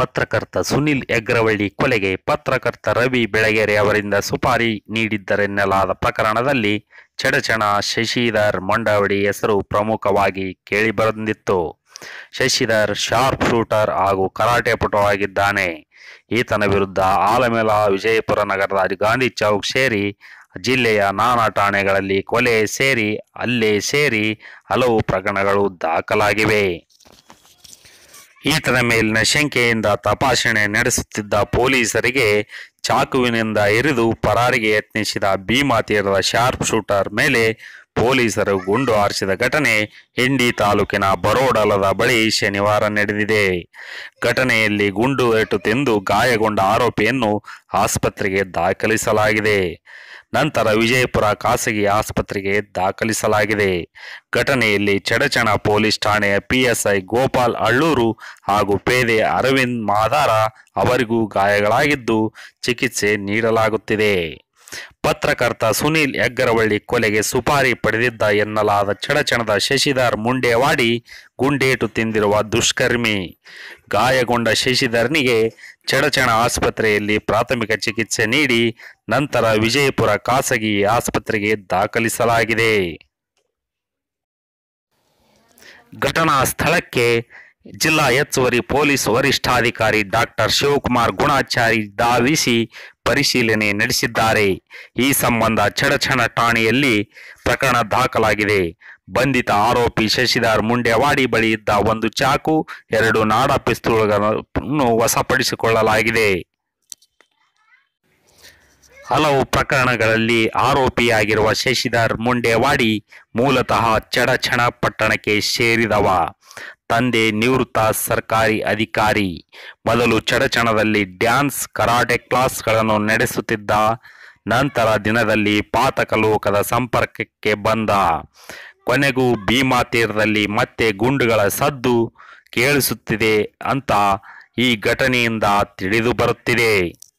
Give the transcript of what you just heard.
ಪತ್ರಕರ್ತ ಸುನಿಲ್ ಎಗ್ರವಳ್ಳಿ ಕೊಲೆಗೆ ಪತ್ರಕರ್ತ ರವಿ ಬೆಳಗೆರೆ ಅವರಿಂದ ಸುಪಾರಿ ನೀಡಿದ್ದರೆನ್ನಲಾದ ಪ್ರಕರಣದಲ್ಲಿ ಚಡಚಣ ಶಶಿಧರ್ ಮೊಂಡವಡಿ ಹೆಸರು ಪ್ರಮುಖವಾಗಿ ಕೇಳಿಬಂದಿತ್ತು ಶಶಿಧರ್ ಶಾರ್ಪ್ ಶೂಟರ್ ಹಾಗೂ ಕರಾಟೆ ಪಟುವಾಗಿದ್ದಾನೆ ಈತನ ವಿರುದ್ಧ ಆಲಮೇಲ ವಿಜಯಪುರ ನಗರದ ಗಾಂಧಿ ಚೌಕ್ ಸೇರಿ ಜಿಲ್ಲೆಯ ನಾನಾ ಠಾಣೆಗಳಲ್ಲಿ ಕೊಲೆ ಸೇರಿ ಹಲ್ಲೆ ಸೇರಿ ಹಲವು ಪ್ರಕರಣಗಳು ದಾಖಲಾಗಿವೆ ಈತನ ಮೇಲಿನ ಶಂಕೆಯಿಂದ ತಪಾಸಣೆ ನಡೆಸುತ್ತಿದ್ದ ಪೊಲೀಸರಿಗೆ ಚಾಕುವಿನಿಂದ ಇರಿದು ಪರಾರಿಗೆ ಯತ್ನಿಸಿದ ಭೀಮಾ ತೀರದ ಶಾರ್ಪ್ ಶೂಟರ್ ಮೇಲೆ ಪೊಲೀಸರು ಗುಂಡು ಹಾರಿಸಿದ ಘಟನೆ ಇಂಡಿ ತಾಲೂಕಿನ ಬರೋಡಲದ ಬಳಿ ಶನಿವಾರ ನಡೆದಿದೆ ಘಟನೆಯಲ್ಲಿ ಗುಂಡು ಏಟು ತಿಂದು ಗಾಯಗೊಂಡ ಆರೋಪಿಯನ್ನು ಆಸ್ಪತ್ರೆಗೆ ದಾಖಲಿಸಲಾಗಿದೆ ನಂತರ ವಿಜಯಪುರ ಖಾಸಗಿ ಆಸ್ಪತ್ರೆಗೆ ದಾಖಲಿಸಲಾಗಿದೆ ಘಟನೆಯಲ್ಲಿ ಚಡಚಣ ಪೊಲೀಸ್ ಠಾಣೆಯ ಪಿಎಸ್ಐ ಗೋಪಾಲ್ ಅಳ್ಳೂರು ಹಾಗೂ ಪೇದೆ ಅರವಿಂದ್ ಮಾದಾರ ಅವರಿಗೂ ಗಾಯಗಳಾಗಿದ್ದು ಚಿಕಿತ್ಸೆ ನೀಡಲಾಗುತ್ತಿದೆ ಪತ್ರಕರ್ತ ಸುನೀಲ್ ಹೆಗ್ಗರವಳ್ಳಿ ಕೊಲೆಗೆ ಸುಪಾರಿ ಪಡೆದಿದ್ದ ಎನ್ನಲಾದ ಚಡಚಣದ ಶಶಿಧರ್ ಮುಂಡೇವಾಡಿ ಗುಂಡೇಟು ತಿಂದಿರುವ ದುಷ್ಕರ್ಮಿ ಗಾಯಗೊಂಡ ಶಶಿಧರ್ನಿಗೆ ಚಡಚಣ ಆಸ್ಪತ್ರೆಯಲ್ಲಿ ಪ್ರಾಥಮಿಕ ಚಿಕಿತ್ಸೆ ನೀಡಿ ನಂತರ ವಿಜಯಪುರ ಖಾಸಗಿ ಆಸ್ಪತ್ರೆಗೆ ದಾಖಲಿಸಲಾಗಿದೆ ಘಟನಾ ಸ್ಥಳಕ್ಕೆ ಜಿಲ್ಲಾ ಹೆಚ್ಚುವರಿ ಪೊಲೀಸ್ ವರಿಷ್ಠಾಧಿಕಾರಿ ಡಾಕ್ಟರ್ ಶಿವಕುಮಾರ್ ಗುಣಾಚಾರಿ ಧಾವಿಸಿ ಪರಿಶೀಲನೆ ನಡೆಸಿದ್ದಾರೆ ಈ ಸಂಬಂಧ ಚಡಚಣ ಠಾಣೆಯಲ್ಲಿ ಪ್ರಕರಣ ದಾಖಲಾಗಿದೆ ಬಂಧಿತ ಆರೋಪಿ ಶಶಿಧರ್ ಮುಂಡೇವಾಡಿ ಬಳಿ ಇದ್ದ ಒಂದು ಚಾಕು ಎರಡು ನಾಡ ಪಿಸ್ತೂಲ್ಗಳನ್ನು ವಶಪಡಿಸಿಕೊಳ್ಳಲಾಗಿದೆ ಹಲವು ಪ್ರಕರಣಗಳಲ್ಲಿ ಆರೋಪಿಯಾಗಿರುವ ಶಶಿಧರ್ ಮುಂಡೇವಾಡಿ ಮೂಲತಃ ಚಡಚಣ ಪಟ್ಟಣಕ್ಕೆ ಸೇರಿದವ ತಂದೆ ನಿವೃತ್ತ ಸರ್ಕಾರಿ ಅಧಿಕಾರಿ ಮೊದಲು ಚಡಚಣದಲ್ಲಿ ಡ್ಯಾನ್ಸ್ ಕರಾಟೆ ಕ್ಲಾಸ್ಗಳನ್ನು ನಡೆಸುತ್ತಿದ್ದ ನಂತರ ದಿನದಲ್ಲಿ ಪಾತಕ ಲೋಕದ ಸಂಪರ್ಕಕ್ಕೆ ಬಂದ ಕೊನೆಗೂ ಭೀಮಾ ತೀರದಲ್ಲಿ ಮತ್ತೆ ಗುಂಡುಗಳ ಸದ್ದು ಕೇಳಿಸುತ್ತಿದೆ ಅಂತ ಈ ಘಟನೆಯಿಂದ ತಿಳಿದು ಬರುತ್ತಿದೆ